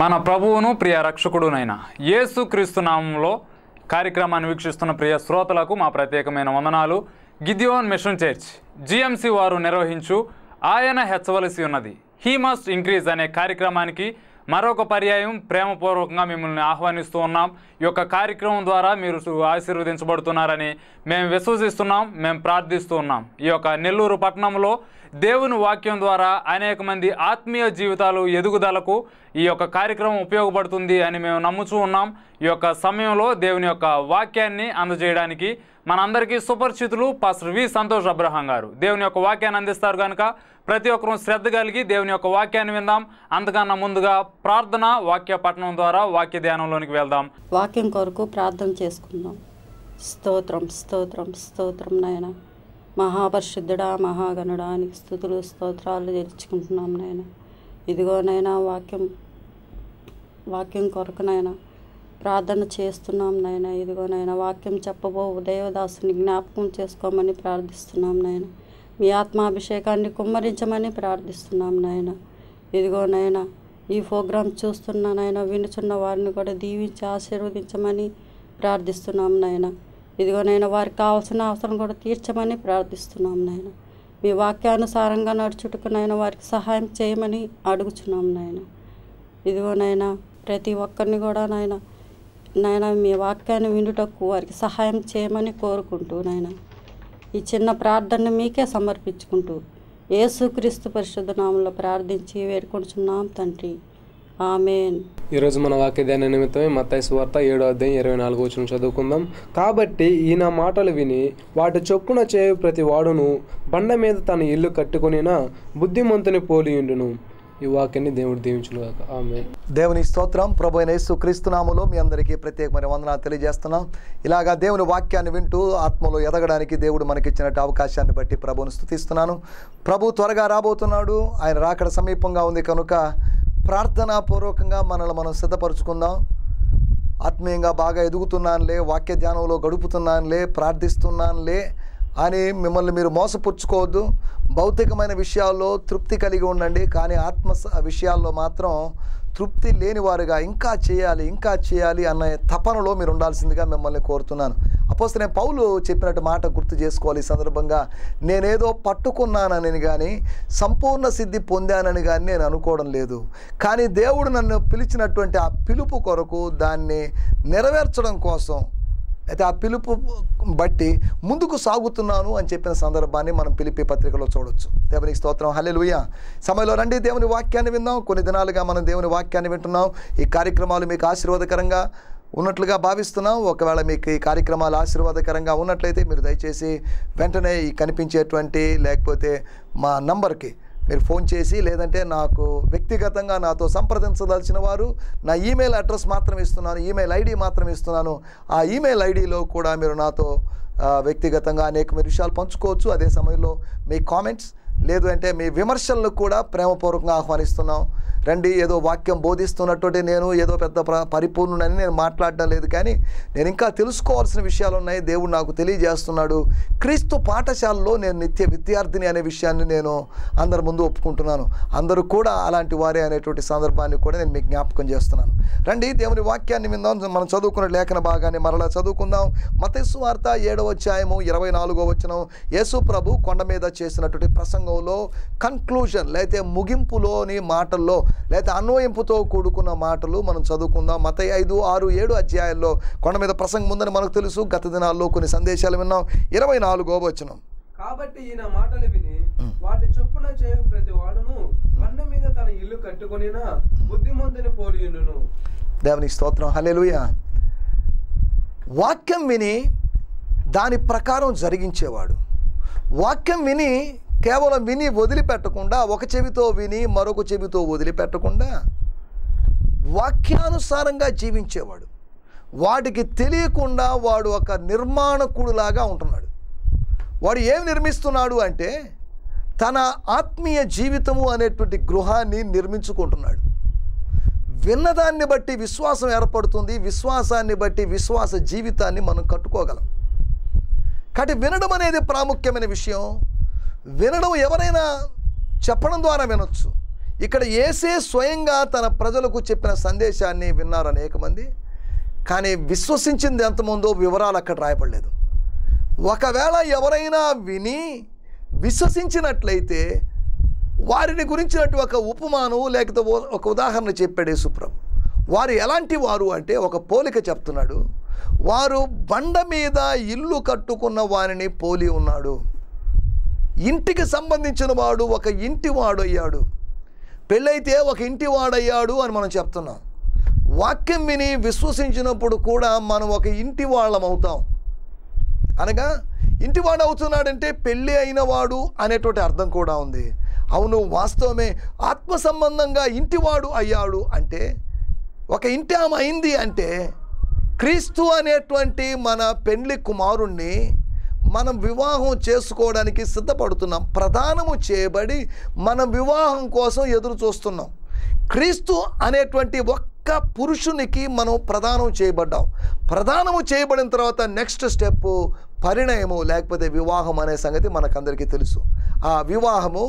మన ప్రభువును ప్రియ రక్షకుడునైన యేసు క్రీస్తు నామంలో కార్యక్రమాన్ని వీక్షిస్తున్న ప్రియ శ్రోతలకు మా ప్రత్యేకమైన వందనాలు గిద్యోన్ మిషన్ చర్చ్ జిఎంసి వారు నిర్వహించు ఆయన హెచ్చవలసి ఉన్నది హీ మస్ట్ ఇంక్రీజ్ అనే కార్యక్రమానికి మరొక పర్యాయం ప్రేమపూర్వకంగా మిమ్మల్ని ఆహ్వానిస్తూ ఉన్నాం ఈ యొక్క కార్యక్రమం ద్వారా మీరు ఆశీర్వదించబడుతున్నారని మేము విశ్వసిస్తున్నాం మేము ప్రార్థిస్తూ ఉన్నాం ఈ యొక్క నెల్లూరు పట్టణంలో దేవుని వాక్యం ద్వారా అనేక మంది ఆత్మీయ జీవితాలు ఎదుగుదలకు ఈ యొక్క కార్యక్రమం ఉపయోగపడుతుంది అని మేము నమ్ముచూ ఉన్నాం ఈ యొక్క సమయంలో దేవుని యొక్క వాక్యాన్ని అందజేయడానికి మనందరికీ సుపరిచితులు pastor V Santosh Abraham garu దేవుని యొక్క వాక్యాన్ని అందిస్తారు కనుక ప్రతి ఒక్కరూ శ్రద్ధ కలిగి దేవుని యొక్క వాక్యాన్ని విందాం అంతకన్నా ముందుగా ప్రార్థన వాక్య పఠనం ద్వారా వాక్య ధ్యానంలోనికి వెళ్దాం వాక్యం కొరకు ప్రార్థన చేసుకుందాం స్తోత్రం స్తోత్రం స్తోత్రం నాయన మహాపరిశుద్ధుడా మహాగణుడా నీకు స్థుతులు స్తోత్రాలు తెలుసుకుంటున్నాం నాయన ఇదిగోనైనా వాక్యం వాక్యం కొరకు నాయన ప్రార్థన చేస్తున్నాం నాయన ఇదిగోనైనా వాక్యం చెప్పబో దేవదాసుని జ్ఞాపకం చేసుకోమని ప్రార్థిస్తున్నాం నాయన మీ ఆత్మాభిషేకాన్ని కుమ్మరించమని ప్రార్థిస్తున్నాం నాయన ఇదిగోనైనా ఈ ప్రోగ్రాం చూస్తున్న నాయన వినుచున్న వారిని కూడా దీవించి ఆశీర్వదించమని ప్రార్థిస్తున్నాం నాయన ఇదిగోనైనా వారికి కావాల్సిన అవసరం కూడా తీర్చమని ప్రార్థిస్తున్నాం నాయన మీ వాక్యానుసారంగా నడుచుటకునైనా వారికి సహాయం చేయమని అడుగుచున్నాం నాయన ఇదిగోనైనా ప్రతి ఒక్కరిని కూడా నాయన నాయన మీ వాక్యాన్ని వినుటకు వారికి సహాయం చేయమని కోరుకుంటూ నాయన ఈ చిన్న ప్రార్థనను మీకే సమర్పించుకుంటూ యేసుక్రీస్తు పరిశుద్ధ నామంలో ప్రార్థించి వేడుకొంటున్నాం తండ్రి ఆమెన్ ఈరోజు మన వాక్య ధ్యాన నిమిత్తమే మత్తయి సువార్త ఏడో అధ్యాయం ఇరవై నాలుగు వచ్చిన చదువుకుందాం కాబట్టి ఈయన మాటలు విని వాటి చొప్పున చేయు ప్రతి వాడును బండ మీద తన ఇల్లు కట్టుకొనిన బుద్ధిమంతుని పోలియుండును ఈ వాక్యాన్ని దేవుడు దీవించును గాక ఆమె దేవుని స్తోత్రం ప్రభు అయిన యేసు క్రీస్తునాములో మీ అందరికీ ప్రత్యేకమైన వందనాలు తెలియజేస్తున్నాం ఇలాగా దేవుని వాక్యాన్ని వింటూ ఆత్మలో ఎదగడానికి దేవుడు మనకిచ్చినట్టు అవకాశాన్ని బట్టి ప్రభువును స్తుతిస్తున్నాను ప్రభు త్వరగా రాబోతున్నాడు ఆయన రాకడ సమీపంగా ఉంది కనుక ప్రార్థనాపూర్వకంగా మనల్ని మనం సిద్ధపరచుకుందాం ఆత్మీయంగా బాగా ఎదుగుతున్నానులే వాక్య ధ్యానంలో గడుపుతున్నానులే ప్రార్థిస్తున్నానులే అని మిమ్మల్ని మీరు మోసపుచ్చుకోవద్దు భౌతికమైన విషయాల్లో తృప్తి కలిగి ఉండండి కానీ ఆత్మ స- విషయాల్లో మాత్రం తృప్తి లేనివారుగా ఇంకా చేయాలి ఇంకా చేయాలి అన్న తపనలో మీరు ఉండాల్సిందిగా మిమ్మల్ని కోరుతున్నాను అపోస్తే నేను పౌలు చెప్పినట్టు మాట గుర్తు చేసుకోవాలి ఈ సందర్భంగా నేనేదో పట్టుకున్నానని కానీ సంపూర్ణ సిద్ధి పొందానని కానీ నేను అనుకోవడం లేదు కానీ దేవుడు నన్ను పిలిచినటువంటి ఆ పిలుపు కొరకు దాన్ని నెరవేర్చడం కోసం అయితే ఆ పిలుపు బట్టి ముందుకు సాగుతున్నాను అని చెప్పిన సందర్భాన్ని మనం పిలిపి పత్రికలో చూడొచ్చు దేవునికి స్తోత్రం హల్లెలూయా సమయంలో రండి దేవుని వాక్యాన్ని విందాం కొన్ని దినాలుగా మనం దేవుని వాక్యాన్ని వింటున్నాం ఈ కార్యక్రమాలు మీకు ఆశీర్వాదకరంగా ఉన్నట్లుగా భావిస్తున్నాం ఒకవేళ మీకు ఈ కార్యక్రమాలు ఆశీర్వాదకరంగా ఉన్నట్లయితే మీరు దయచేసి వెంటనే ఈ కనిపించేటువంటి లేకపోతే మా నంబర్కి మీరు ఫోన్ చేసి లేదంటే నాకు వ్యక్తిగతంగా నాతో సంప్రదించదలిచిన వారు నా ఈమెయిల్ అడ్రస్ మాత్రం ఇస్తున్నాను ఈమెయిల్ ఐడి మాత్రం ఇస్తున్నాను ఆ ఈమెయిల్ ఐడిలో కూడా మీరు నాతో ఆ, వ్యక్తిగతంగా అనేక మీరు విషయాలు పంచుకోవచ్చు అదే సమయంలో మీ కామెంట్స్ లేదు అంటే మీ విమర్శలను కూడా ప్రేమపూర్వకంగా ఆహ్వానిస్తున్నాం రండి ఏదో వాక్యం బోధిస్తున్నటువంటి నేను ఏదో పెద్ద ప్ర- పరిపూర్ణుడని నేను మాట్లాడడం లేదు కానీ నేను ఇంకా తెలుసుకోవాల్సిన విషయాలు ఉన్నాయి దేవుడు నాకు తెలియజేస్తున్నాడు క్రీస్తు పాఠశాలలో నేను నిత్య విద్యార్థిని అనే విషయాన్ని నేను అందరి ముందు ఒప్పుకుంటున్నాను అందరూ కూడా అలాంటి వారే అనేటువంటి సందర్భాన్ని కూడా నేను మీకు జ్ఞాపకం చేస్తున్నాను రండి దేవుని వాక్యాన్ని విందాం మనం చదువుకున్న లేఖన భాగాన్ని మరలా చదువుకుందాం మతస్సు వార్త ఏడవ అధ్యాయము ఇరవై నాలుగో వచనం యేసు ప్రభు కొండ మీద చేసినటువంటి ప్రసంగంలో కన్క్లూజన్ లేకపోతే ముగింపులోని మాటల్లో లేకపోతే అన్వయింపుతో కూడుకున్న మాటలు మనం చదువుకుందాం మత ఐదు ఆరు ఏడు అధ్యాయాల్లో కొండ మీద ప్రసంగం ఉందని మనకు తెలుసు గత దినాల్లో కొన్ని సందేశాలు విన్నాం ఇరవై నాలుగో వచనం కాబట్టి ఈయన మాటలు విని వాటి చొప్పున చేయు ప్రతి వాడును బండ మీద తన ఇల్లు కట్టుకొనిన బుద్ధిమంతుని పోలియుండును దేవుని స్తోత్రం హల్లెలూయా వాక్యం విని దాని ప్రకారం జరిగించేవాడు వాక్యం విని కేవలం విని వదిలిపెట్టకుండా ఒక చెవితో విని మరొక చెవితో వదిలిపెట్టకుండా వాక్యానుసారంగా జీవించేవాడు వాటికి తెలియకుండా వాడు ఒక నిర్మాణకుడులాగా ఉంటున్నాడు వాడు ఏం నిర్మిస్తున్నాడు అంటే తన ఆత్మీయ జీవితము అనేటువంటి గృహాన్ని నిర్మించుకుంటున్నాడు విన్నదాన్ని బట్టి విశ్వాసం ఏర్పడుతుంది విశ్వాసాన్ని బట్టి విశ్వాస జీవితాన్ని మనం కట్టుకోగలం కాబట్టి వినడం అనేది ప్రాముఖ్యమైన విషయం వినడం ఎవరైనా చెప్పడం ద్వారా వినొచ్చు ఇక్కడ ఏసే స్వయంగా తన ప్రజలకు చెప్పిన సందేశాన్ని విన్నారు అనేక మంది కానీ విశ్వసించింది ఎంతమందో వివరాలు అక్కడ రాయబడలేదు ఒకవేళ ఎవరైనా విని విశ్వసించినట్లయితే వారిని గురించినట్టు ఒక ఉపమానం లేకపోతే ఓ- ఒక ఉదాహరణ చెప్పాడు యేసుప్రభు వారు ఎలాంటి వారు అంటే ఒక పోలిక చెప్తున్నాడు వారు బండ మీద ఇల్లు కట్టుకున్న వారిని పోలి ఉన్నాడు ఇంటికి సంబంధించిన వాడు ఒక ఇంటి వాడు అయ్యాడు పెళ్ళైతే ఒక ఇంటి వాడయ్యాడు అని మనం చెప్తున్నాం వాక్యం విని విశ్వసించినప్పుడు కూడా మనం ఒక ఇంటి వాళ్ళం అవుతాం అనగా ఇంటివాడు అవుతున్నాడంటే పెళ్ళి అయినవాడు అనేటువంటి అర్థం కూడా ఉంది అవును వాస్తవమే ఆత్మ సంబంధంగా ఇంటివాడు అయ్యాడు అంటే ఒక ఇంటి ఆమె అయింది అంటే క్రీస్తు అనేటువంటి మన పెండ్లి కుమారుణ్ణి మనం వివాహం చేసుకోవడానికి సిద్ధపడుతున్నాం ప్రధానము చేయబడి మనం వివాహం కోసం ఎదురు చూస్తున్నాం క్రీస్తు అనేటువంటి ఒక్క పురుషునికి మనం ప్రదానం చేయబడ్డాం ప్రదానము చేయబడిన తర్వాత నెక్స్ట్ స్టెప్ పరిణయము లేకపోతే వివాహం అనే సంగతి మనకందరికీ తెలుసు ఆ వివాహము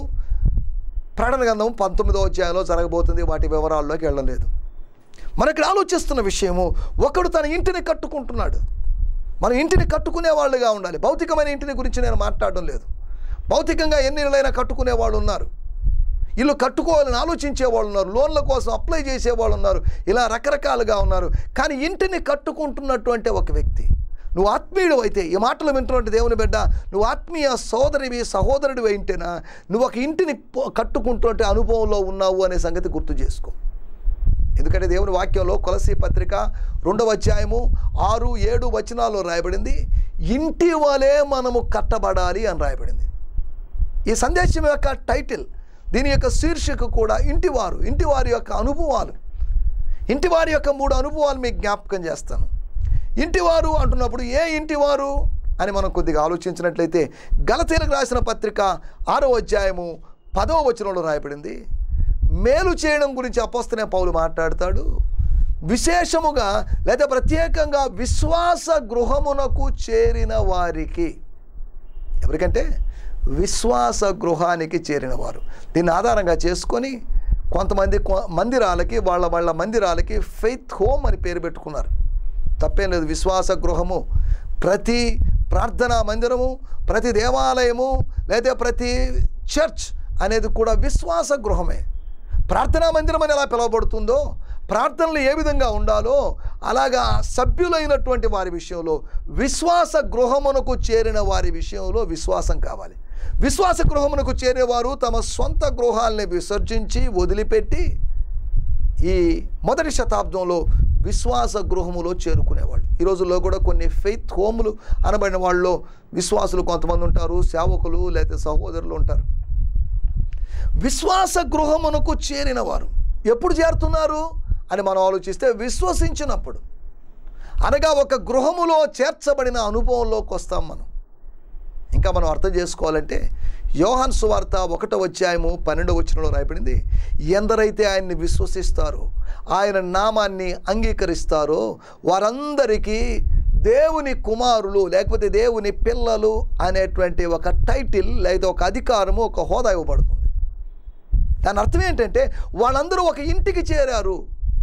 ప్రకటన గ్రంథం పంతొమ్మిదో అధ్యాయంలో జరగబోతుంది వాటి వివరాల్లోకి వెళ్ళలేదు మన ఇక్కడ ఆలోచిస్తున్న విషయము ఒకడు తన ఇంటిని కట్టుకుంటున్నాడు మనం ఇంటిని కట్టుకునే వాళ్ళుగా ఉండాలి భౌతికమైన ఇంటిని గురించి నేను మాట్లాడడం లేదు భౌతికంగా ఎన్ని ఇళ్ళైనా కట్టుకునే వాళ్ళు ఉన్నారు ఇల్లు కట్టుకోవాలని ఆలోచించే వాళ్ళు ఉన్నారు లోన్ల కోసం అప్లై చేసే వాళ్ళు ఉన్నారు ఇలా రకరకాలుగా ఉన్నారు కానీ ఇంటిని కట్టుకుంటున్నటువంటి ఒక వ్యక్తి నువ్వు ఆత్మీయుడు అయితే ఈ మాటలు వింటున్నట్టు దేవుని బిడ్డ నువ్వు ఆత్మీయ సోదరివి సహోదరుడివి అయితేనా నువ్వు ఒక ఇంటిని పో- కట్టుకుంటున్నట్టు అనుభవంలో ఉన్నావు అనే సంగతి గుర్తు చేసుకో ఎందుకంటే దేవుని వాక్యంలో కొలసి పత్రిక రెండవ అధ్యాయము ఆరు ఏడు వచనాల్లో రాయబడింది ఇంటి వలె మనము కట్టబడాలి అని రాయబడింది ఈ సందేశం యొక్క టైటిల్ దీని యొక్క శీర్షిక కూడా ఇంటివారు ఇంటివారి యొక్క అనుభవాలు ఇంటివారి యొక్క మూడు అనుభవాలు మీకు జ్ఞాపకం చేస్తాను ఇంటివారు అంటున్నప్పుడు ఏ ఇంటివారు అని మనం కొద్దిగా ఆలోచించినట్లయితే గలతీలకు రాసిన పత్రిక ఆరో అధ్యాయము పదవ వచనంలో రాయబడింది మేలు చేయడం గురించి అపోస్తనే పౌలు మాట్లాడతాడు విశేషముగా లేదా ప్రత్యేకంగా విశ్వాస గృహమునకు చేరిన వారికి ఎవరికంటే విశ్వాస గృహానికి చేరినవారు దీన్ని ఆధారంగా చేసుకొని కొంతమంది కొ- మందిరాలకి వాళ్ళ వాళ్ళ మందిరాలకి ఫెయిత్ హోమ్ అని పేరు పెట్టుకున్నారు తప్పేం లేదు విశ్వాస గృహము ప్రతి ప్రార్థనా మందిరము ప్రతి దేవాలయము లేదా ప్రతి చర్చ్ అనేది కూడా విశ్వాస గృహమే ప్రార్థనా మందిరం అని ఎలా పిలువబడుతుందో ప్రార్థనలు ఏ విధంగా ఉండాలో అలాగా సభ్యులైనటువంటి వారి విషయంలో విశ్వాస గృహమునకు చేరిన వారి విషయంలో విశ్వాసం కావాలి విశ్వాస గృహమునకు చేరేవారు తమ సొంత గృహాల్ని విసర్జించి వదిలిపెట్టి ఈ మొదటి శతాబ్దంలో విశ్వాస గృహములో చేరుకునేవాళ్ళు ఈ రోజుల్లో కూడా కొన్ని ఫెయిత్ హోములు అనబడిన వాళ్ళలో విశ్వాసులు కొంతమంది ఉంటారు సేవకులు లేదా సహోదరులు ఉంటారు విశ్వాస గృహమునకు చేరిన వారు ఎప్పుడు చేరుతున్నారు అని మనం ఆలోచిస్తే విశ్వసించినప్పుడు అనగా ఒక గృహములో చేర్చబడిన అనుభవంలోకి వస్తాం మనం ఇంకా మనం అర్థం చేసుకోవాలంటే యోహాన్ సువార్త ఒకటో అధ్యాయము పన్నెండవ వచనంలో రాయబడింది ఎందరైతే ఆయన్ని విశ్వసిస్తారో ఆయన నామాన్ని అంగీకరిస్తారో వారందరికీ దేవుని కుమారులు లేకపోతే దేవుని పిల్లలు అనేటువంటి ఒక టైటిల్ లేదా ఒక అధికారము ఒక హోదా ఇవ్వబడుతుంది దాని అర్థం ఏంటంటే వాళ్ళందరూ ఒక ఇంటికి చేరారు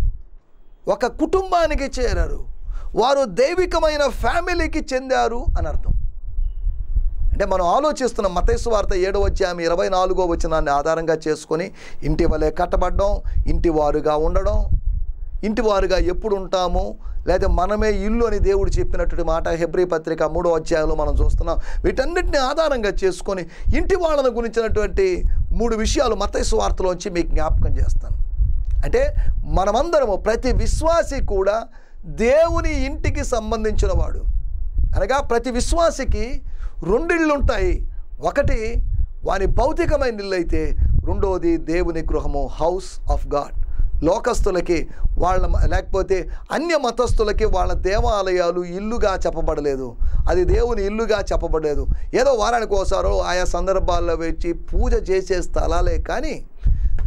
ఒక కుటుంబానికి చేరారు వారు దైవికమైన ఫ్యామిలీకి చెందారు అని అర్థం అంటే మనం ఆలోచిస్తున్న మతేసు వార్త ఏడవ అధ్యాయం ఇరవై నాలుగో వచనాన్ని ఆధారంగా చేసుకొని ఇంటి వలె కట్టబడడం ఇంటి వారుగా ఉండడం ఇంటి వారుగా ఎప్పుడు ఉంటాము లేదా మనమే ఇల్లు అని దేవుడు చెప్పినటువంటి మాట హెబ్రి పత్రిక మూడో అధ్యాయంలో మనం చూస్తున్నాం వీటన్నిటిని ఆధారంగా చేసుకొని ఇంటి వాళ్ళను గురించినటువంటి మూడు విషయాలు మతేసు వార్తలోంచి మీకు జ్ఞాపకం చేస్తాను అంటే మనమందరము ప్రతి విశ్వాసి కూడా దేవుని ఇంటికి సంబంధించిన వాడు అనగా ప్రతి విశ్వాసికి రెండు ఇళ్ళు ఉంటాయి ఒకటి వాని భౌతికమైన ఇల్లు అయితే రెండోది దేవుని గృహము హౌస్ ఆఫ్ గాడ్ లోకస్తులకి వాళ్ళ లేకపోతే అన్య మతస్థులకి వాళ్ళ దేవాలయాలు ఇల్లుగా చెప్పబడలేదు అది దేవుని ఇల్లుగా చెప్పబడలేదు ఏదో వారానికి ఒకసారో ఆయా సందర్భాల్లో వచ్చి పూజ చేసే స్థలాలే కానీ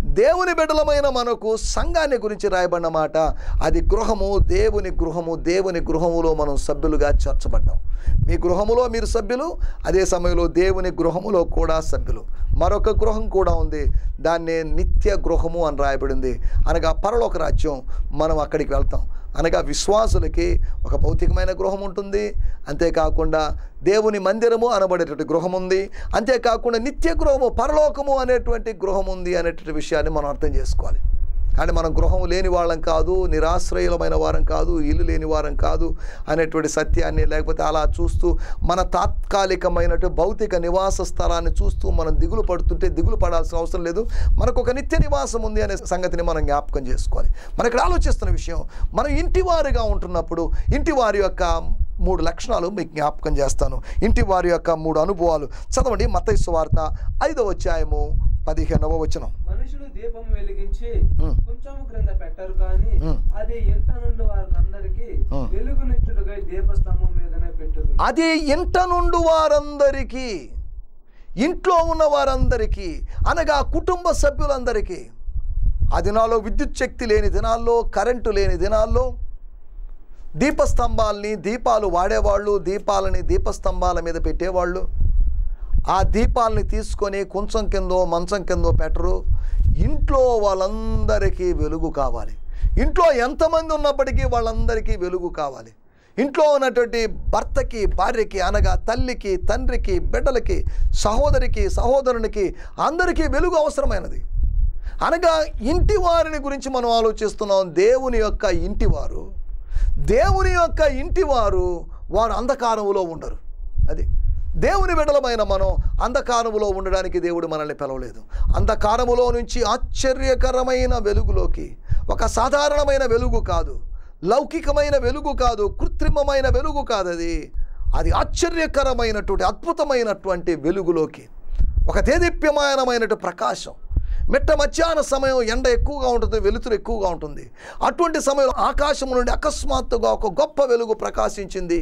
దేవుని బిడ్డలమైన మనకు సంఘాన్ని గురించి రాయబడిన మాట అది గృహము దేవుని గృహము దేవుని గృహములో మనం సభ్యులుగా చేర్చబడ్డాం మీ గృహములో మీరు సభ్యులు అదే సమయంలో దేవుని గృహములో కూడా సభ్యులు మరొక గృహం కూడా ఉంది దాన్నే నిత్య గృహము అని రాయబడింది అనగా పరలోక రాజ్యం మనం అక్కడికి వెళ్తాం అనగా విశ్వాసులకి ఒక భౌతికమైన గృహం ఉంటుంది అంతేకాకుండా దేవుని మందిరము అనబడేటువంటి గృహం ఉంది అంతేకాకుండా నిత్య గృహము పరలోకము అనేటువంటి గృహం ఉంది అనేటువంటి విషయాన్ని మనం అర్థం చేసుకోవాలి కానీ మనం గృహం లేని వాళ్ళం కాదు నిరాశ్రయులమైన వారం కాదు ఇల్లు లేని వారం కాదు అనేటువంటి సత్యాన్ని లేకపోతే అలా చూస్తూ మన తాత్కాలికమైనటువంటి భౌతిక నివాస స్థలాన్ని చూస్తూ మనం దిగులు పడుతుంటే దిగులు పడాల్సిన అవసరం లేదు మనకు ఒక నిత్య నివాసం ఉంది అనే సంగతిని మనం జ్ఞాపకం చేసుకోవాలి మనం ఇక్కడ ఆలోచిస్తున్న విషయం మనం ఇంటి వారిగా ఉంటున్నప్పుడు ఇంటి వారి యొక్క మూడు లక్షణాలు మీకు జ్ఞాపకం చేస్తాను ఇంటి వారి యొక్క మూడు అనుభవాలు చదవండి మత్తయి వార్త ఐదవ అధ్యాయము పదిహేనవ వచనం మనుషులు దీపం వెలిగించి ఉమ్. కొంచెం క్రింద పెట్టరు కానీ ఉమ్. అది ఇంట నుండి వారందరికీ ఉమ్. వెలుగునిచ్చుడుగా దీపస్తంభం మీదనే పెట్టుదు అది ఇంట నుండి వారందరికీ ఇంట్లో ఉన్న వారందరికీ అనగా కుటుంబ సభ్యులందరికీ ఆ దినాల్లో విద్యుత్ శక్తి లేని దినాల్లో కరెంటు లేని దినాల్లో దీపస్తంభాలని దీపాలు వాడేవాళ్ళు దీపాలని దీపస్తంభాల మీద పెట్టేవాళ్ళు ఆ దీపాలని తీసుకొని కొంచెం కిందో మంచం కిందో పెట్టరు ఇంట్లో వాళ్ళందరికీ వెలుగు కావాలి ఇంట్లో ఎంతమంది ఉన్నప్పటికీ వాళ్ళందరికీ వెలుగు కావాలి ఇంట్లో ఉన్నటువంటి భర్తకి భార్యకి అనగా తల్లికి తండ్రికి బిడ్డలకి సహోదరికి సహోదరునికి అందరికీ వెలుగు అవసరమైనది అనగా ఇంటి వారిని గురించి మనం ఆలోచిస్తున్నాం దేవుని యొక్క ఇంటివారు దేవుని యొక్క ఇంటివారు వారు అంధకారములో ఉండరు అది దేవుని బిడ్డలమైన మనం అంధకారములో ఉండడానికి దేవుడు మనల్ని పిలవలేదు అంధకారములో నుంచి ఆశ్చర్యకరమైన వెలుగులోకి ఒక సాధారణమైన వెలుగు కాదు లౌకికమైన వెలుగు కాదు కృత్రిమమైన వెలుగు కాదు అది అది ఆశ్చర్యకరమైనటువంటి అద్భుతమైనటువంటి వెలుగులోకి ఒక దేదీప్యమానమైనటువంటి ప్రకాశం మిట్ట మధ్యాహ్న సమయం ఎండ ఎక్కువగా ఉంటుంది వెలుతురు ఎక్కువగా ఉంటుంది అటువంటి సమయంలో ఆకాశం నుండి అకస్మాత్తుగా ఒక గొప్ప వెలుగు ప్రకాశించింది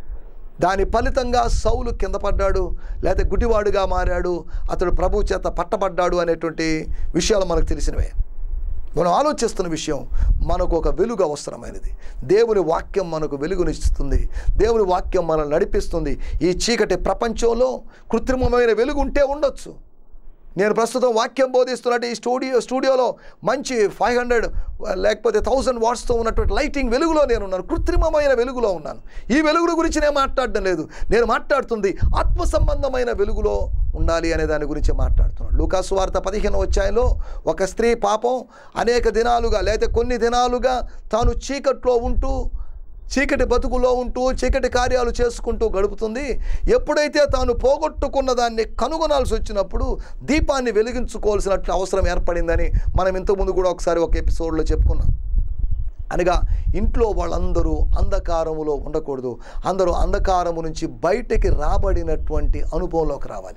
దాని ఫలితంగా సౌలు కింద పడ్డాడు లేకపోతే గుడివాడుగా మారాడు అతడు ప్రభు చేత పట్టబడ్డాడు అనేటువంటి విషయాలు మనకు తెలిసినవే మనం ఆలోచిస్తున్న విషయం మనకు ఒక వెలుగు అవసరమైనది దేవుని వాక్యం మనకు వెలుగునిస్తుంది దేవుని వాక్యం మనల్ని నడిపిస్తుంది ఈ చీకటి ప్రపంచంలో కృత్రిమమైన వెలుగు ఉంటే ఉండొచ్చు నేను ప్రస్తుతం వాక్యం బోధిస్తున్నట్టు ఈ స్టూడియో స్టూడియోలో మంచి ఫైవ్ హండ్రెడ్ లేకపోతే థౌజండ్ వాట్స్తో ఉన్నటువంటి లైటింగ్ వెలుగులో నేను ఉన్నాను కృత్రిమమైన వెలుగులో ఉన్నాను ఈ వెలుగుల గురించి నేను మాట్లాడడం లేదు నేను మాట్లాడుతుంది ఆత్మ సంబంధమైన వెలుగులో ఉండాలి అనే దాని గురించి మాట్లాడుతున్నాను లూకాసు వార్త పదిహేను అధ్యాయంలో ఒక స్త్రీ పాపం అనేక దినాలుగా లేకపోతే కొన్ని దినాలుగా తాను చీకట్లో ఉంటూ చీకటి బతుకులో ఉంటూ చీకటి కార్యాలు చేసుకుంటూ గడుపుతుంది ఎప్పుడైతే తాను పోగొట్టుకున్న దాన్ని కనుగొనాల్సి వచ్చినప్పుడు దీపాన్ని వెలిగించుకోవాల్సినట్లు అవసరం ఏర్పడిందని మనం ఇంతకుముందు కూడా ఒకసారి ఒక ఎపిసోడ్లో చెప్పుకున్నాం అనగా ఇంట్లో వాళ్ళందరూ అంధకారములో ఉండకూడదు అందరూ అంధకారము నుంచి బయటికి రాబడినటువంటి అనుభవంలోకి రావాలి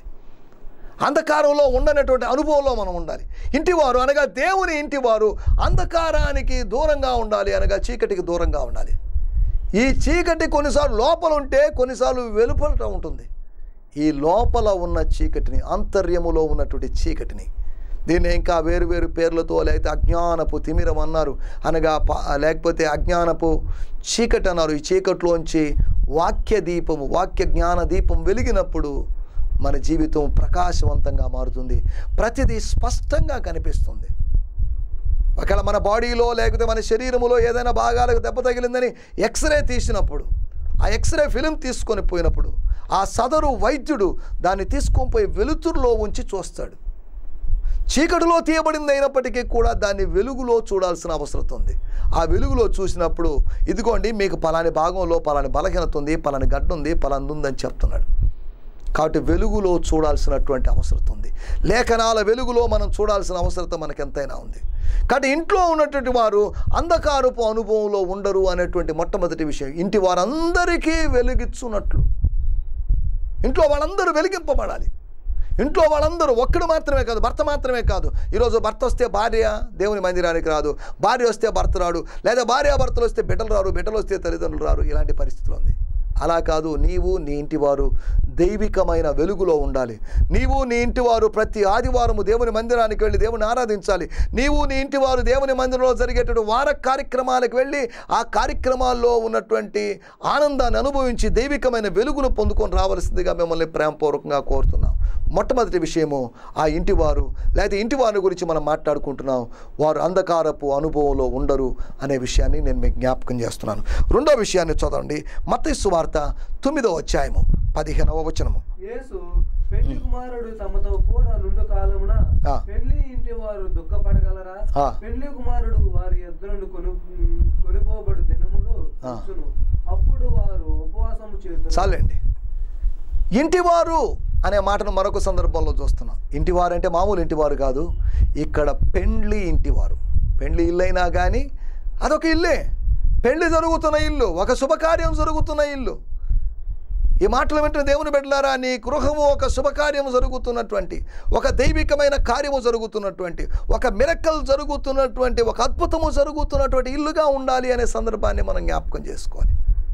అంధకారంలో ఉండనటువంటి అనుభవంలో మనం ఉండాలి ఇంటివారు అనగా దేవుని ఇంటివారు అంధకారానికి దూరంగా ఉండాలి అనగా చీకటికి దూరంగా ఉండాలి ఈ చీకటి కొన్నిసార్లు లోపల ఉంటే కొన్నిసార్లు వెలుపల ఉంటుంది ఈ లోపల ఉన్న చీకటిని అంతర్యములో ఉన్నటువంటి చీకటిని దీన్ని ఇంకా వేరు వేరు పేర్లతో లేకపోతే అజ్ఞానపు తిమిరం అన్నారు అనగా ప- లేకపోతే అజ్ఞానపు చీకటి అన్నారు ఈ చీకటిలోంచి వాక్య దీపము వాక్య జ్ఞాన దీపం వెలిగినప్పుడు మన జీవితం ప్రకాశవంతంగా మారుతుంది ప్రతిదీ స్పష్టంగా కనిపిస్తుంది ఒకవేళ మన బాడీలో లేకపోతే మన శరీరములో ఏదైనా భాగాలకు దెబ్బ తగిలిందని ఎక్స్రే తీసినప్పుడు ఆ ఎక్స్రే ఫిలిం తీసుకొని పోయినప్పుడు ఆ సదరు వైద్యుడు దాన్ని తీసుకొని పోయి వెలుతురులో ఉంచి చూస్తాడు చీకటిలో తీయబడింది అయినప్పటికీ కూడా దాన్ని వెలుగులో చూడాల్సిన అవసరం ఉంది ఆ వెలుగులో చూసినప్పుడు ఇదిగోండి మీకు పలాని భాగంలో పలాని బలహీనత ఉంది పలాని గడ్డ ఉంది పలాని ఉందని చెప్తున్నాడు కాబట్టి వెలుగులో చూడాల్సినటువంటి అవసరం ఉంది లేఖనాల వెలుగులో మనం చూడాల్సిన అవసరం మనకు ఎంతైనా ఉంది కాబట్టి ఇంట్లో ఉన్నటువంటి వారు అంధకారపు అనుభవంలో ఉండరు అనేటువంటి మొట్టమొదటి విషయం ఇంటి వారందరికీ వెలుగిచ్చున్నట్లు ఇంట్లో వాళ్ళందరూ వెలిగింపబడాలి ఇంట్లో వాళ్ళందరూ ఒక్కడు మాత్రమే కాదు భర్త మాత్రమే కాదు ఈరోజు భర్త వస్తే భార్య దేవుని మందిరానికి రాదు భార్య వస్తే భర్త రాడు లేదా భార్య భర్తలు వస్తే బిడ్డలు రారు బిడ్డలు వస్తే తల్లిదండ్రులు రారు ఇలాంటి పరిస్థితులు ఉంది అలా కాదు నీవు నీ ఇంటి వారు దైవికమైన వెలుగులో ఉండాలి నీవు నీ ఇంటి వారు ప్రతి ఆదివారము దేవుని మందిరానికి వెళ్ళి దేవుని ఆరాధించాలి నీవు నీ ఇంటి వారు దేవుని మందిరంలో జరిగేటువంటి వార కార్యక్రమాలకు వెళ్ళి ఆ కార్యక్రమాల్లో ఉన్నటువంటి ఆనందాన్ని అనుభవించి దైవికమైన వెలుగును పొందుకొని రావాల్సిందిగా మిమ్మల్ని ప్రేమపూర్వకంగా కోరుతున్నాం మొట్టమొదటి విషయము ఆ ఇంటి వారు లేకపోతే ఇంటి వారి గురించి మనం మాట్లాడుకుంటున్నాం వారు అంధకారపు అనుభవంలో ఉండరు అనే విషయాన్ని నేను మీకు జ్ఞాపకం చేస్తున్నాను రెండో విషయాన్ని చదవండి మత్తయి సువార్త తొమ్మిదో అధ్యాయము పదిహేనవ వచనము యేసు పెళ్లి కుమారుడు తమతో కూడా నుండు కాలమున ఆ. పెళ్లి ఇంటి వారు దుఃఖపడగలరా ఆ. పెళ్లి కుమారుడు వారి ఇద్దరు కొను కొనిపోబడు దినములు ఆ. వచ్చును అప్పుడు వారు ఉపవాసము చేతురు చాలండి ఇంటివారు అనే మాటను మరొక సందర్భంలో చూస్తున్నాం ఇంటివారు అంటే మామూలు ఇంటివారు కాదు ఇక్కడ పెండ్లి ఇంటివారు పెండ్లి ఇల్లు అయినా కానీ అదొక ఇల్లే పెళ్లి జరుగుతున్న ఇల్లు ఒక శుభకార్యం జరుగుతున్న ఇల్లు ఈ మాటలు వింటున్న దేవుని బిడ్డలారా నీ గృహము ఒక శుభకార్యము జరుగుతున్నటువంటి ఒక దైవికమైన కార్యము జరుగుతున్నటువంటి ఒక మిరకల్ జరుగుతున్నటువంటి ఒక అద్భుతము జరుగుతున్నటువంటి ఇల్లుగా ఉండాలి అనే సందర్భాన్ని మనం జ్ఞాపకం చేసుకోవాలి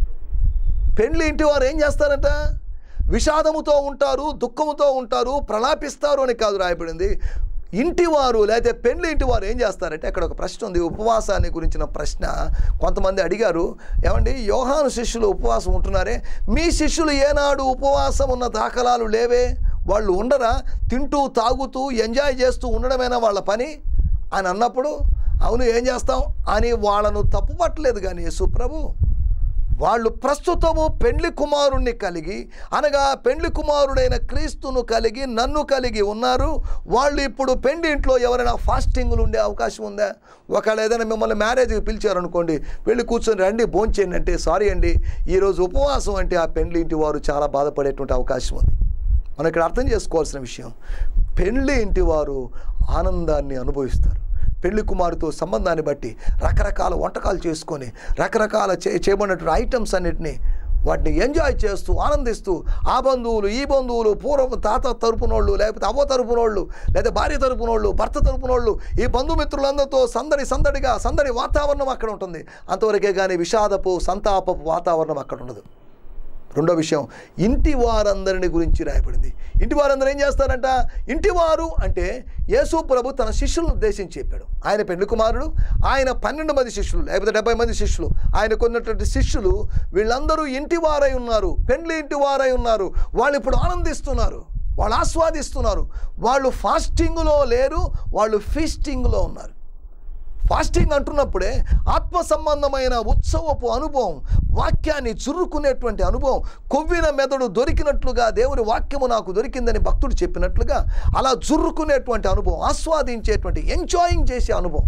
పెండ్లి ఇంటి వారు ఏం చేస్తారట విషాదముతో ఉంటారు దుఃఖముతో ఉంటారు ప్రలాపిస్తారు అని కాదు రాయబడింది ఇంటివారు లేకపోతే పెండ్లి ఇంటి వారు ఏం చేస్తారంటే అక్కడ ఒక ప్రశ్న ఉంది ఉపవాసాన్ని గురించిన ప్రశ్న కొంతమంది అడిగారు ఏమండి యోహాను శిష్యులు ఉపవాసం ఉంటున్నారే మీ శిష్యులు ఏనాడు ఉపవాసం ఉన్న దాఖలాలు లేవే వాళ్ళు ఉండరా తింటూ తాగుతూ ఎంజాయ్ చేస్తూ ఉండడమేనా వాళ్ళ పని అని అన్నప్పుడు అవును ఏం చేస్తాం అని వాళ్ళను తప్పుపట్టలేదు కానీ యేసు ప్రభు వాళ్ళు ప్రస్తుతము పెండ్లి కుమారుణ్ణి కలిగి అనగా పెండ్లి కుమారుడైన క్రీస్తును కలిగి నన్ను కలిగి ఉన్నారు వాళ్ళు ఇప్పుడు పెండి ఇంట్లో ఎవరైనా ఫాస్టింగ్లు ఉండే అవకాశం ఉందా ఒకవేళ ఏదైనా మిమ్మల్ని మ్యారేజ్కి పిలిచారనుకోండి వెళ్ళి కూర్చొని రండి భోంచేయండి అంటే సారీ అండి ఈరోజు ఉపవాసం అంటే ఆ పెండ్లి ఇంటి వారు చాలా బాధపడేటువంటి అవకాశం ఉంది మనం ఇక్కడ అర్థం చేసుకోవాల్సిన విషయం పెళ్ళి ఇంటి వారు ఆనందాన్ని అనుభవిస్తారు పెళ్లి కుమారుతో సంబంధాన్ని బట్టి రకరకాల వంటకాలు చేసుకొని రకరకాల చే చేయబడినటువంటి ఐటమ్స్ అన్నిటినీ వాటిని ఎంజాయ్ చేస్తూ ఆనందిస్తూ ఆ బంధువులు ఈ బంధువులు పూర్వం తాత తరపునోళ్ళు లేకపోతే అవ్వ తరపునోళ్ళు లేదా భార్య తరపునోళ్ళు భర్త తరపునోళ్ళు ఈ బంధుమిత్రులందరితో సందడి సందడిగా సందడి వాతావరణం అక్కడ ఉంటుంది అంతవరకే కానీ విషాదపు సంతాపపు వాతావరణం అక్కడ ఉండదు రెండో విషయం ఇంటి వారందరిని గురించి రాయబడింది ఇంటి వారందరూ ఏం చేస్తారంట ఇంటివారు అంటే యేసు ప్రభు తన శిష్యులను ఉద్దేశించి చెప్పాడు ఆయన పెళ్లి కుమారుడు ఆయన పన్నెండు మంది శిష్యులు లేకపోతే డెబ్బై మంది శిష్యులు ఆయన కొన్నటువంటి శిష్యులు వీళ్ళందరూ ఇంటి వారై ఉన్నారు పెండ్లి ఇంటి వారై ఉన్నారు వాళ్ళు ఇప్పుడు ఆనందిస్తున్నారు వాళ్ళు ఆస్వాదిస్తున్నారు వాళ్ళు ఫాస్టింగ్లో లేరు వాళ్ళు ఫీస్టింగ్లో ఉన్నారు ఫాస్టింగ్ అంటున్నప్పుడే ఆత్మ సంబంధమైన ఉత్సవపు అనుభవం వాక్యాన్ని చురుకునేటువంటి అనుభవం కొవ్విన మెదడు దొరికినట్లుగా దేవుని వాక్యము నాకు దొరికిందని భక్తుడు చెప్పినట్లుగా అలా చురుకునేటువంటి అనుభవం ఆస్వాదించేటువంటి ఎంజాయింగ్ చేసే అనుభవం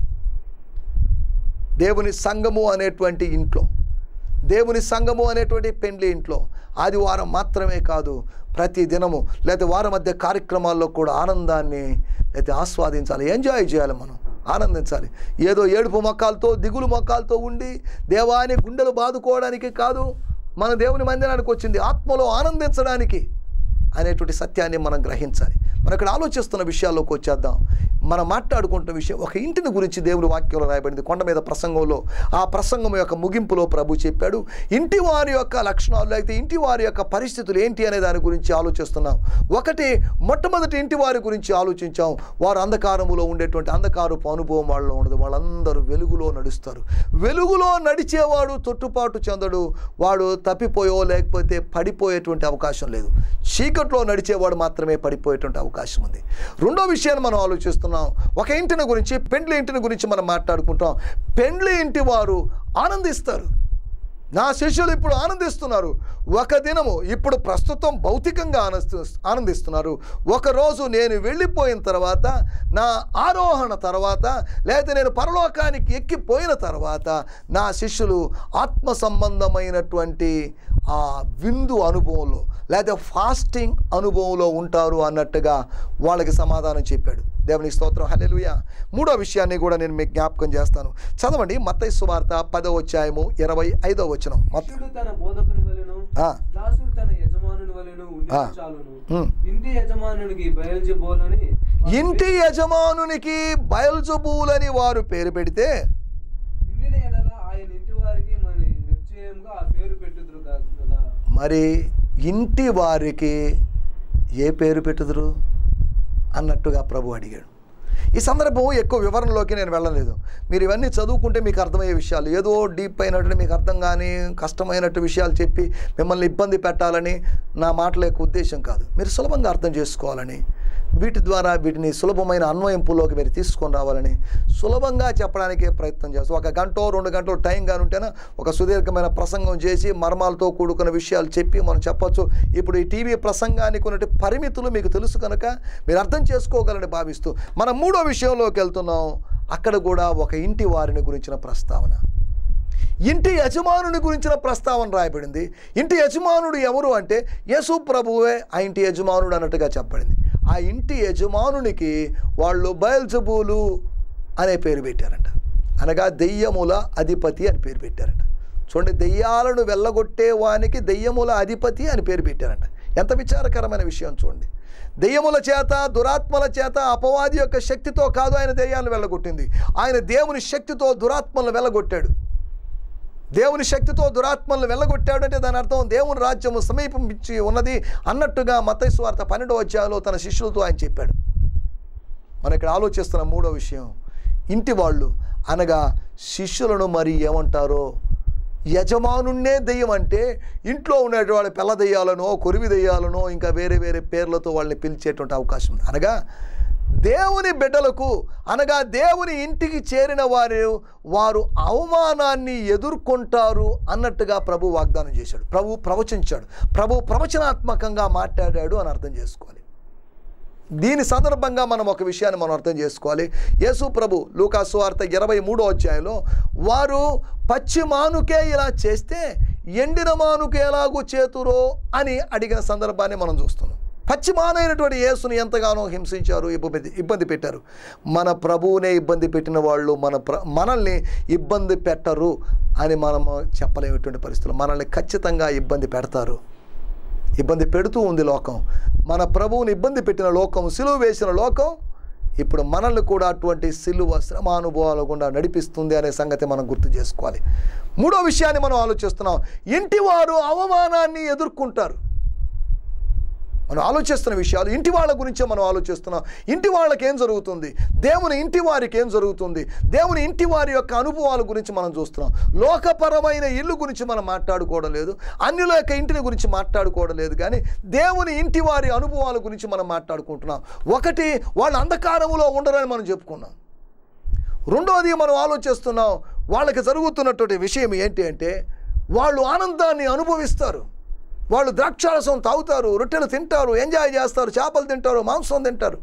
దేవుని సంఘము అనేటువంటి ఇంట్లో దేవుని సంఘము అనేటువంటి పెండ్లి ఇంట్లో ఆదివారం మాత్రమే కాదు ప్రతి దినము లేదా వారం మధ్య కార్యక్రమాల్లో కూడా ఆనందాన్ని లేదా ఆస్వాదించాలి ఎంజాయ్ చేయాలి మనం ఆనందించాలి ఏదో ఏడుపు మొక్కలతో దిగులు మొక్కలతో ఉండి దేవాని గుండెలు బాదుకోవడానికి కాదు మన దేవుని మందిరానికి వచ్చింది ఆత్మలో ఆనందించడానికి అనేటువంటి సత్యాన్ని మనం గ్రహించాలి మనం ఇక్కడ ఆలోచిస్తున్న విషయాల్లోకి వచ్చేద్దాం మనం మాట్లాడుకుంటున్న విషయం ఒక ఇంటిని గురించి దేవుని వాక్యంలో రాయబడింది కొండ మీద ప్రసంగంలో ఆ ప్రసంగం యొక్క ముగింపులో ప్రభు చెప్పాడు ఇంటి వారి యొక్క లక్షణాలు అయితే ఇంటి వారి యొక్క పరిస్థితులు ఏంటి అనే దాని గురించి ఆలోచిస్తున్నాం ఒకటి మొట్టమొదటి ఇంటి వారి గురించి ఆలోచించాం వారు అంధకారములో ఉండేటువంటి అంధకారపు అనుభవం వాళ్ళలో ఉండదు వాళ్ళందరూ వెలుగులో నడుస్తారు వెలుగులో నడిచేవాడు తొట్టుపాటు చెందడు వాడు తప్పిపోయో లేకపోతే పడిపోయేటువంటి అవకాశం లేదు చీకట్లో నడిచేవాడు మాత్రమే పడిపోయేటువంటి అవకాశం ఉంది రెండో విషయాన్ని మనం ఆలోచిస్తున్నాం ఒక ఇంటిని గురించి పెండ్లి ఇంటిని గురించి మనం మాట్లాడుకుంటాం పెండ్లి ఇంటి వారు ఆనందిస్తారు నా శిష్యులు ఇప్పుడు ఆనందిస్తున్నారు ఒక దినము ఇప్పుడు ప్రస్తుతం భౌతికంగా ఆనందిస్తు ఆనందిస్తున్నారు ఒకరోజు నేను వెళ్ళిపోయిన తర్వాత నా ఆరోహణ తర్వాత లేదా నేను పరలోకానికి ఎక్కిపోయిన తర్వాత నా శిష్యులు ఆత్మ సంబంధమైనటువంటి ఆ విందు అనుభవంలో లేదా ఫాస్టింగ్ అనుభవంలో ఉంటారు అన్నట్టుగా వాళ్ళకి సమాధానం చెప్పాడు దేవుని స్తోత్రం హల్లెలూయా మూడో విషయాన్ని కూడా నేను మీకు జ్ఞాపకం చేస్తాను చదవండి మత్తయి సువార్త పదో అధ్యాయము ఇరవై ఐదో వచనం మత్ శిష్యుడు తన బోధకుని వలెను ఆ. దాసుడు తన యజమానుని వలెను ఆ. ఉండి చాలును ఉమ్. ఇంటి యజమానునికి బయల్జబోలని ఇంటి యజమానునికి బయల్జబూలని వారు పేరు పెడితే ఇండిన ఎడల ఆయన ఇంటి వారికి మరి నిశ్చయంగా ఆ పేరు పెట్టుదురు కదా మరి ఇంటి వారికి ఏ పేరు పెట్టుదురు అన్నట్టుగా ప్రభు అడిగాడు ఈ సందర్భం ఎక్కువ వివరణలోకి నేను వెళ్ళలేదు మీరు ఇవన్నీ చదువుకుంటే మీకు అర్థమయ్యే విషయాలు ఏదో డీప్ అయినట్టు మీకు అర్థం కానీ కష్టమైనట్టు విషయాలు చెప్పి మిమ్మల్ని ఇబ్బంది పెట్టాలని నా మాటల యొక్క ఉద్దేశం కాదు మీరు సులభంగా అర్థం చేసుకోవాలని వీటి ద్వారా వీటిని సులభమైన అన్వయింపులోకి మీరు తీసుకొని రావాలని సులభంగా చెప్పడానికే ప్రయత్నం చేస్తాం ఒక గంట రెండు గంటలు టైం కానీ ఉంటేనా ఒక సుదీర్ఘమైన ప్రసంగం చేసి మర్మాలతో కూడుకున్న విషయాలు చెప్పి మనం చెప్పొచ్చు ఇప్పుడు ఈ టీవీ ప్రసంగానికి ఉన్నటువంటి పరిమితులు మీకు తెలుసు కనుక మీరు అర్థం చేసుకోగలని భావిస్తూ మనం మూడో విషయంలోకి వెళ్తున్నాం అక్కడ కూడా ఒక ఇంటి వారిని గురించిన ప్రస్తావన ఇంటి యజమానుని గురించిన ప్రస్తావన రాయబడింది ఇంటి యజమానుడు ఎవరు అంటే యేసు ప్రభువే ఆ ఇంటి యజమానుడు అన్నట్టుగా చెప్పబడింది ఆ ఇంటి యజమానునికి వాళ్ళు బయల్జబూలు అనే పేరు పెట్టారంట అనగా దెయ్యముల అధిపతి అని పేరు పెట్టారంట చూడండి దెయ్యాలను వెళ్ళగొట్టే వానికి దెయ్యముల అధిపతి అని పేరు పెట్టారంట ఎంత విచారకరమైన విషయం చూడండి దెయ్యముల చేత దురాత్మల చేత అపవాది యొక్క శక్తితో కాదు ఆయన దెయ్యాలను వెళ్ళగొట్టింది ఆయన దేవుని శక్తితో దురాత్మలను వెళ్ళగొట్టాడు దేవుని శక్తితో దురాత్మలను వెళ్ళగొట్టాడు అంటే దాని అర్థం దేవుని రాజ్యము సమీపించి ఉన్నది అన్నట్టుగా మతైసు వార్త పన్నెండవ అధ్యాయంలో తన శిష్యులతో ఆయన చెప్పాడు మనం ఇక్కడ ఆలోచిస్తున్న మూడో విషయం ఇంటి వాళ్ళు అనగా శిష్యులను మరి ఏమంటారో యజమానున్నే దెయ్యం అంటే ఇంట్లో ఉన్నటువంటి వాళ్ళ పిల్ల దెయ్యాలనో కొరివి దెయ్యాలనో ఇంకా వేరే వేరే పేర్లతో వాళ్ళని పిలిచేటువంటి అవకాశం ఉంది అనగా దేవుని బిడ్డలకు అనగా దేవుని ఇంటికి చేరిన వారు వారు అవమానాన్ని ఎదుర్కొంటారు అన్నట్టుగా ప్రభు వాగ్దానం చేశాడు ప్రభు ప్రవచించాడు ప్రభు ప్రవచనాత్మకంగా మాట్లాడాడు అని అర్థం చేసుకోవాలి దీని సందర్భంగా మనం ఒక విషయాన్ని మనం అర్థం చేసుకోవాలి యేసు ప్రభు లూకాసు వార్త ఇరవై మూడో అధ్యాయంలో వారు పచ్చి మానుకే ఇలా చేస్తే ఎండిన మానుకే ఎలాగూ చేతురో అని అడిగిన సందర్భాన్ని మనం చూస్తున్నాం పచ్చి మానైనటువంటి యేసుని ఎంతగానో హింసించారు ఇబ్బంది ఇబ్బంది పెట్టారు మన ప్రభువునే ఇబ్బంది పెట్టిన వాళ్ళు మన ప్ర మనల్ని ఇబ్బంది పెట్టరు అని మనము చెప్పలేనటువంటి పరిస్థితులు మనల్ని ఖచ్చితంగా ఇబ్బంది పెడతారు ఇబ్బంది పెడుతూ ఉంది లోకం మన ప్రభువుని ఇబ్బంది పెట్టిన లోకం సిలువ వేసిన లోకం ఇప్పుడు మనల్ని కూడా అటువంటి సిలువ శ్రమానుభవాలు గుండా నడిపిస్తుంది అనే సంగతి మనం గుర్తు చేసుకోవాలి మూడో విషయాన్ని మనం ఆలోచిస్తున్నాం ఇంటి వారు అవమానాన్ని ఎదుర్కొంటారు మనం ఆలోచిస్తున్న విషయాలు ఇంటి వాళ్ళ గురించే మనం ఆలోచిస్తున్నాం ఇంటి వాళ్ళకి ఏం జరుగుతుంది దేవుని ఇంటి వారికి ఏం జరుగుతుంది దేవుని ఇంటి వారి యొక్క అనుభవాల గురించి మనం చూస్తున్నాం లోకపరమైన ఇల్లు గురించి మనం మాట్లాడుకోవడం లేదు అన్యుల యొక్క ఇంటిని గురించి మాట్లాడుకోవడం లేదు కానీ దేవుని ఇంటి వారి అనుభవాల గురించి మనం మాట్లాడుకుంటున్నాం ఒకటి వాళ్ళు అంధకారములో ఉండరని మనం చెప్పుకున్నాం రెండవది మనం ఆలోచిస్తున్నాం వాళ్ళకి జరుగుతున్నటువంటి విషయం ఏంటి అంటే వాళ్ళు ఆనందాన్ని అనుభవిస్తారు వాళ్ళు ద్రాక్షారసం తాగుతారు రొట్టెలు తింటారు ఎంజాయ్ చేస్తారు చేపలు తింటారు మాంసం తింటారు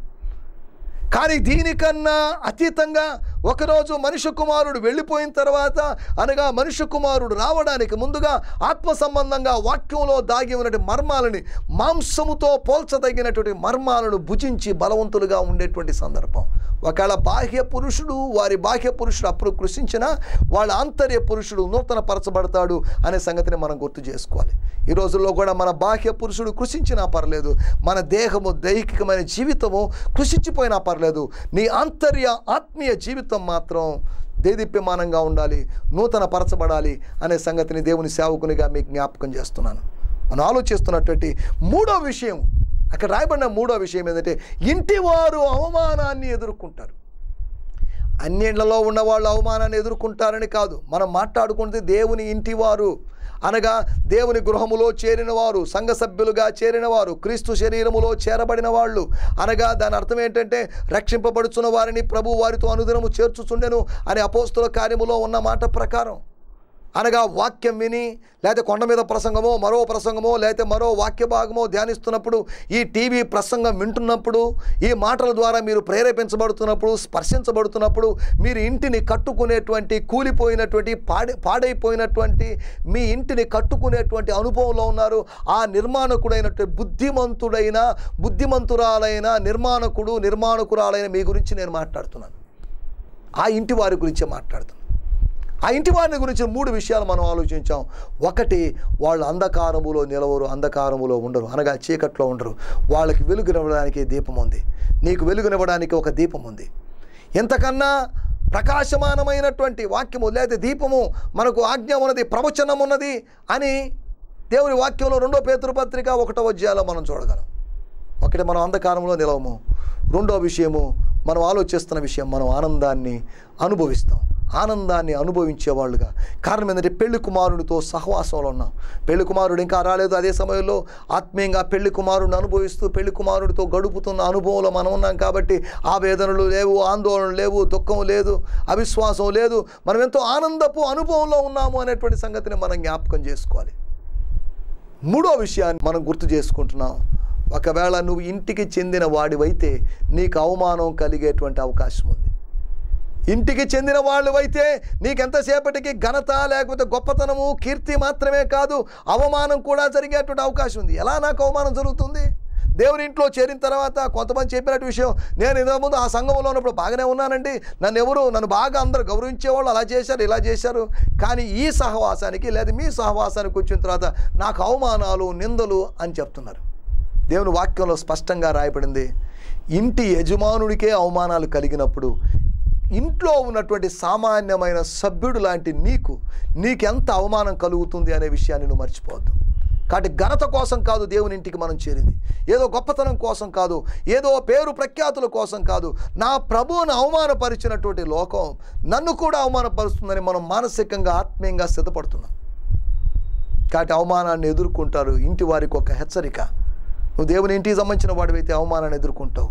కానీ దీనికన్నా అతీతంగా ఒకరోజు మనుష్య కుమారుడు వెళ్ళిపోయిన తర్వాత అనగా మనుష్య కుమారుడు రావడానికి ముందుగా ఆత్మ సంబంధంగా వాక్యంలో దాగి ఉన్నటువంటి మర్మాలని మాంసముతో పోల్చదగినటువంటి మర్మాలను భుజించి బలవంతులుగా ఉండేటువంటి సందర్భం ఒకవేళ బాహ్య పురుషుడు వారి బాహ్య పురుషుడు అప్పుడు కృషించిన వాళ్ళ ఆంతర్య పురుషుడు నూతన పరచబడతాడు అనే సంగతిని మనం గుర్తు చేసుకోవాలి ఈ రోజుల్లో కూడా మన బాహ్య పురుషుడు కృషించినా పర్లేదు మన దేహము దైహికమైన జీవితము కృషించిపోయినా పర్లేదు నీ ఆంతర్య ఆత్మీయ జీవితం మాత్రం దేదీప్యమానంగా ఉండాలి నూతన పరచబడాలి అనే సంగతిని దేవుని సేవకునిగా మీకు జ్ఞాపకం చేస్తున్నాను మనం ఆలోచిస్తున్నటువంటి మూడో విషయం అక్కడ రాయబడిన మూడో విషయం ఏంటంటే ఇంటి వారు అవమానాన్ని ఎదుర్కొంటారు అన్నిళ్లలో ఉన్న వాళ్ళు అవమానాన్ని ఎదుర్కొంటారని కాదు మనం మాట్లాడుకున్నది దేవుని ఇంటివారు అనగా దేవుని గృహములో చేరిన వారు సంఘ సభ్యులుగా చేరిన వారు క్రీస్తు శరీరములో చేరబడిన వాళ్ళు అనగా దాని అర్థం ఏంటంటే రక్షింపబడుచున్న వారిని ప్రభు వారితో అనుదినము చేర్చుచుండెను అనే అపోస్తుల కార్యములో ఉన్న మాట ప్రకారం అనగా వాక్యం విని లేకపోతే కొండ మీద ప్రసంగమో మరో ప్రసంగమో లేకపోతే మరో వాక్య భాగమో ధ్యానిస్తున్నప్పుడు ఈ టీవీ ప్రసంగం వింటున్నప్పుడు ఈ మాటల ద్వారా మీరు ప్రేరేపించబడుతున్నప్పుడు స్పర్శించబడుతున్నప్పుడు మీరు ఇంటిని కట్టుకునేటువంటి కూలిపోయినటువంటి పాడి పాడైపోయినటువంటి మీ ఇంటిని కట్టుకునేటువంటి అనుభవంలో ఉన్నారు ఆ నిర్మాణకుడైనటువంటి బుద్ధిమంతుడైన బుద్ధిమంతురాలైన నిర్మాణకుడు నిర్మాణకురాలైన మీ గురించి నేను మాట్లాడుతున్నాను ఆ ఇంటి వారి గురించే మాట్లాడుతున్నాను ఆ ఇంటి వారిని గురించి మూడు విషయాలు మనం ఆలోచించాం ఒకటి వాళ్ళు అంధకారములో నిలవరు అంధకారములో ఉండరు అనగా చీకట్లో ఉండరు వాళ్ళకి వెలుగునివ్వడానికి దీపం ఉంది నీకు వెలుగునివ్వడానికి ఒక దీపం ఉంది ఎంతకన్నా ప్రకాశమానమైనటువంటి వాక్యము లేదా దీపము మనకు ఆజ్ఞ ఉన్నది ప్రవచనం ఉన్నది అని దేవుని వాక్యంలో రెండో పేతురు పత్రిక ఒకటో అధ్యాయంలో మనం చూడగలం ఒకటి మనం అంధకారంలో నిలవము రెండో విషయము మనం ఆలోచిస్తున్న విషయం మనం ఆనందాన్ని అనుభవిస్తాం ఆనందాన్ని అనుభవించే వాళ్ళుగా కారణం ఏంటంటే పెళ్లి కుమారుడితో సహవాసంలో ఉన్నాం పెళ్లి కుమారుడు ఇంకా రాలేదు అదే సమయంలో ఆత్మీయంగా పెళ్లి కుమారుడిని అనుభవిస్తూ పెళ్లి కుమారుడితో గడుపుతున్న అనుభవంలో మనం ఉన్నాం కాబట్టి ఆ వేదనలు లేవు ఆందోళనలు లేవు దుఃఖం లేదు అవిశ్వాసం లేదు మనం ఎంతో ఆనందపు అనుభవంలో ఉన్నాము అనేటువంటి సంగతిని మనం జ్ఞాపకం చేసుకోవాలి మూడో విషయాన్ని మనం గుర్తు చేసుకుంటున్నాం ఒకవేళ నువ్వు ఇంటికి చెందిన వాడివైతే నీకు అవమానం కలిగేటువంటి అవకాశం ఉంది ఇంటికి చెందిన వాళ్ళవైతే నీకెంతసేపటికి ఘనత లేకపోతే గొప్పతనము కీర్తి మాత్రమే కాదు అవమానం కూడా జరిగేటువంటి అవకాశం ఉంది ఎలా నాకు అవమానం జరుగుతుంది దేవుని ఇంట్లో చేరిన తర్వాత కొంతమంది చెప్పినట్టు విషయం నేను ఇంతకుముందు ఆ సంఘంలో ఉన్నప్పుడు బాగానే ఉన్నానండి నన్ను ఎవరు నన్ను బాగా అందరూ గౌరవించేవాళ్ళు అలా చేశారు ఇలా చేశారు కానీ ఈ సహవాసానికి లేదా మీ సహవాసానికి వచ్చిన తర్వాత నాకు అవమానాలు నిందలు అని చెప్తున్నారు దేవుని వాక్యంలో స్పష్టంగా రాయబడింది ఇంటి యజమానుడికే అవమానాలు కలిగినప్పుడు ఇంట్లో ఉన్నటువంటి సామాన్యమైన సభ్యుడు లాంటి నీకు నీకెంత అవమానం కలుగుతుంది అనే విషయాన్ని నువ్వు మర్చిపోవద్దు కాబట్టి ఘనత కోసం కాదు దేవుని ఇంటికి మనం చేరింది ఏదో గొప్పతనం కోసం కాదు ఏదో పేరు ప్రఖ్యాతుల కోసం కాదు నా ప్రభువును అవమానపరిచినటువంటి లోకం నన్ను కూడా అవమానపరుస్తుందని మనం మానసికంగా ఆత్మీయంగా సిద్ధపడుతున్నాం కాబట్టి అవమానాన్ని ఎదుర్కొంటారు ఇంటి వారికి ఒక హెచ్చరిక నువ్వు దేవుని ఇంటికి సంబంధించిన వాడివైతే అవమానాన్ని ఎదుర్కొంటావు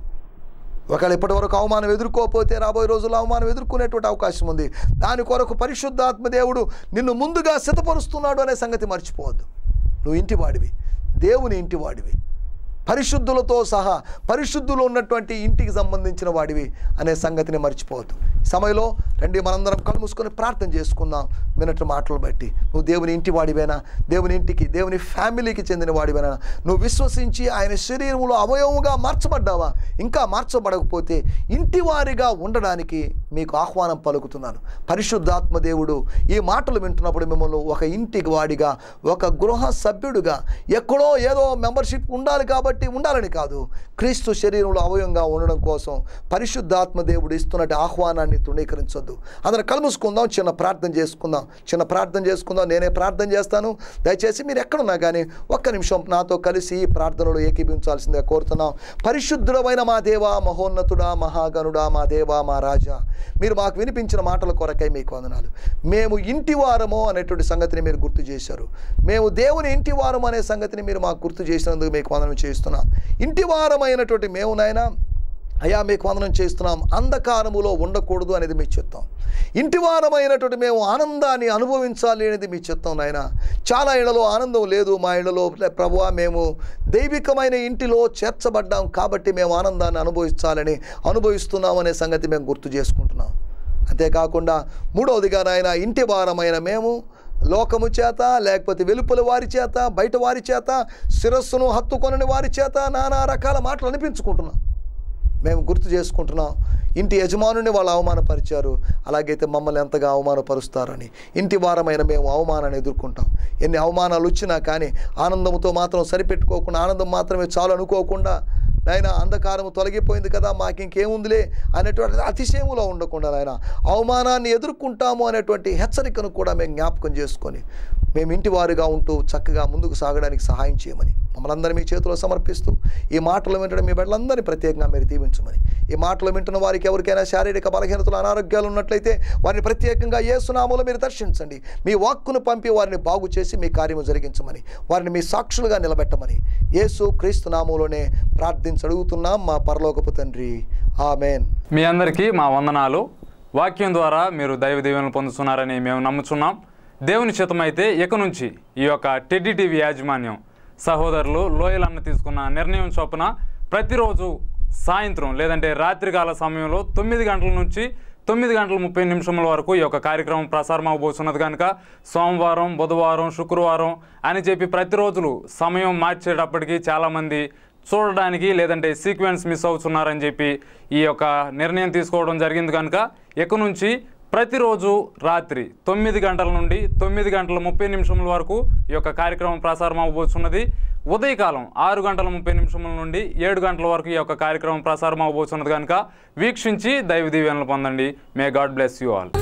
ఒకవేళ ఇప్పటివరకు అవమానం ఎదుర్కోకపోతే రాబోయే రోజుల్లో అవమానం ఎదుర్కొనేటువంటి అవకాశం ఉంది దాని కొరకు పరిశుద్ధాత్మ దేవుడు నిన్ను ముందుగా సిద్ధపరుస్తున్నాడు అనే సంగతి మర్చిపోవద్దు నువ్వు ఇంటి వాడివి దేవుని ఇంటి వాడివి పరిశుద్ధులతో సహా పరిశుద్ధులు ఉన్నటువంటి ఇంటికి సంబంధించిన వాడివి అనే సంగతిని మర్చిపోవద్దు ఈ సమయంలో రండి మనందరం కళ్ళు మూసుకొని ప్రార్థన చేసుకుందాం వినట్టు మాటలు బట్టి నువ్వు దేవుని ఇంటి వాడివేనా దేవుని ఇంటికి దేవుని ఫ్యామిలీకి చెందిన వాడివేనా నువ్వు విశ్వసించి ఆయన శరీరంలో అవయవముగా మార్చబడ్డావా ఇంకా మార్చబడకపోతే ఇంటి వారిగా ఉండడానికి మీకు ఆహ్వానం పలుకుతున్నాను పరిశుద్ధాత్మ దేవుడు ఈ మాటలు వింటున్నప్పుడు మిమ్మల్ని ఒక ఇంటికి వాడిగా ఒక గృహ సభ్యుడిగా ఎక్కడో ఏదో మెంబర్షిప్ ఉండాలి కాబట్టి ఉండాలని కాదు క్రీస్తు శరీరంలో అవయంగా ఉండడం కోసం పరిశుద్ధాత్మ దేవుడు ఇస్తున్నట్టు ఆహ్వానాన్ని తృణీకరించొద్దు అందరం కలుముసుకుందాం చిన్న ప్రార్థన చేసుకుందాం చిన్న ప్రార్థన చేసుకుందాం నేనే ప్రార్థన చేస్తాను దయచేసి మీరు ఎక్కడున్నా కానీ ఒక్క నిమిషం నాతో కలిసి ఈ ప్రార్థనలో ఏకీభించాల్సిందిగా కోరుతున్నాం పరిశుద్ధుడమైన మా దేవా మహోన్నతుడా మహాగణుడా మా దేవా మా రాజా మీరు మాకు వినిపించిన మాటల కొరకై మీకు వందనాలు మేము ఇంటి వారము అనేటువంటి సంగతిని మీరు గుర్తు చేశారు మేము దేవుని ఇంటి వారం అనే సంగతిని మీరు మాకు గుర్తు చేసినందుకు మీకు వందనం చేస్తున్నాం ఇంటి వారమైనటువంటి మేము నాయనా అయ్యా మీకు వందనం చేస్తున్నాం అంధకారములో ఉండకూడదు అనేది మీ చిత్తం ఇంటివారమైనటువంటి మేము ఆనందాన్ని అనుభవించాలి అనేది మీ చిత్తం నాయన చాలా ఇళ్లలో ఆనందం లేదు మా ఇళ్లలో ప్రభువా మేము దైవికమైన ఇంటిలో చేర్చబడ్డాం కాబట్టి మేము ఆనందాన్ని అనుభవించాలని అనుభవిస్తున్నాం అనే సంగతి మేము గుర్తు చేసుకుంటున్నాం అంతేకాకుండా మూడవదిగా నాయన ఇంటి వారమైన మేము లోకము చేత లేకపోతే వెలుపల వారి చేత బయట వారి చేత శిరస్సును హత్తుకొనని వారి చేత నానా రకాల మాటలు అనిపించుకుంటున్నాం మేము గుర్తు చేసుకుంటున్నాం ఇంటి యజమానుని వాళ్ళు అవమానపరిచారు అలాగైతే మమ్మల్ని ఎంతగా అవమానపరుస్తారని ఇంటి వారమైన మేము అవమానాన్ని ఎదుర్కొంటాం ఎన్ని అవమానాలు వచ్చినా కానీ ఆనందంతో మాత్రం సరిపెట్టుకోకుండా ఆనందం మాత్రమే చాలు అనుకోకుండా నాయన అంధకారం తొలగిపోయింది కదా మాకు ఇంకేముందిలే అనేటువంటి అతిశయములో ఉండకుండా నాయన అవమానాన్ని ఎదుర్కొంటాము అనేటువంటి హెచ్చరికను కూడా మేము జ్ఞాపకం చేసుకొని మేము ఇంటి వారుగా ఉంటూ చక్కగా ముందుకు సాగడానికి సహాయం చేయమని మమ్మల్ని అందరినీ మీ చేతిలో సమర్పిస్తూ ఈ మాటలు వింటడం మీ బిడ్డలందరినీ ప్రత్యేకంగా మీరు దీవించమని ఈ మాటలు వింటున్న వారికి ఎవరికైనా శారీరక బలహీనతలు అనారోగ్యాలు ఉన్నట్లయితే వారిని ప్రత్యేకంగా ఏ సునామూలో మీరు దర్శించండి మీ వాక్కును పంపి వారిని బాగు చేసి మీ కార్యము జరిగించమని వారిని మీ సాక్షులుగా నిలబెట్టమని యేసు క్రీస్తు నామంలోనే ప్రార్థించి అడుగుతున్నాం మా పరలోకపు తండ్రి ఆమెన్ మీ అందరికీ మా వందనాలు వాక్యం ద్వారా మీరు దైవ దీవెనలు పొందుతున్నారని మేము నమ్ముచున్నాం దేవుని చిత్తమైతే ఇక నుంచి ఈ యొక్క టెడ్డి టీవీ యాజమాన్యం సహోదరులు లోయలన్న తీసుకున్న నిర్ణయం చొప్పున ప్రతిరోజు సాయంత్రం లేదంటే రాత్రికాల సమయంలో తొమ్మిది గంటల నుంచి తొమ్మిది గంటల ముప్పై నిమిషముల వరకు ఈ యొక్క కార్యక్రమం ప్రసారం అవబోతున్నది కనుక సోమవారం బుధవారం శుక్రవారం అని చెప్పి ప్రతిరోజులు సమయం మార్చేటప్పటికి చాలామంది చూడడానికి లేదంటే సీక్వెన్స్ మిస్ అవుతున్నారని చెప్పి ఈ యొక్క నిర్ణయం తీసుకోవడం జరిగింది కనుక ఇక నుంచి ప్రతిరోజు రాత్రి తొమ్మిది గంటల నుండి తొమ్మిది గంటల ముప్పై నిమిషముల వరకు ఈ యొక్క కార్యక్రమం ప్రసారం అవబోతున్నది ఉదయకాలం ఆరు గంటల ముప్పై నిమిషముల నుండి ఏడు గంటల వరకు ఈ యొక్క కార్యక్రమం ప్రసారం అవబోతున్నది కనుక వీక్షించి దైవ దీవెనలు పొందండి may God bless you all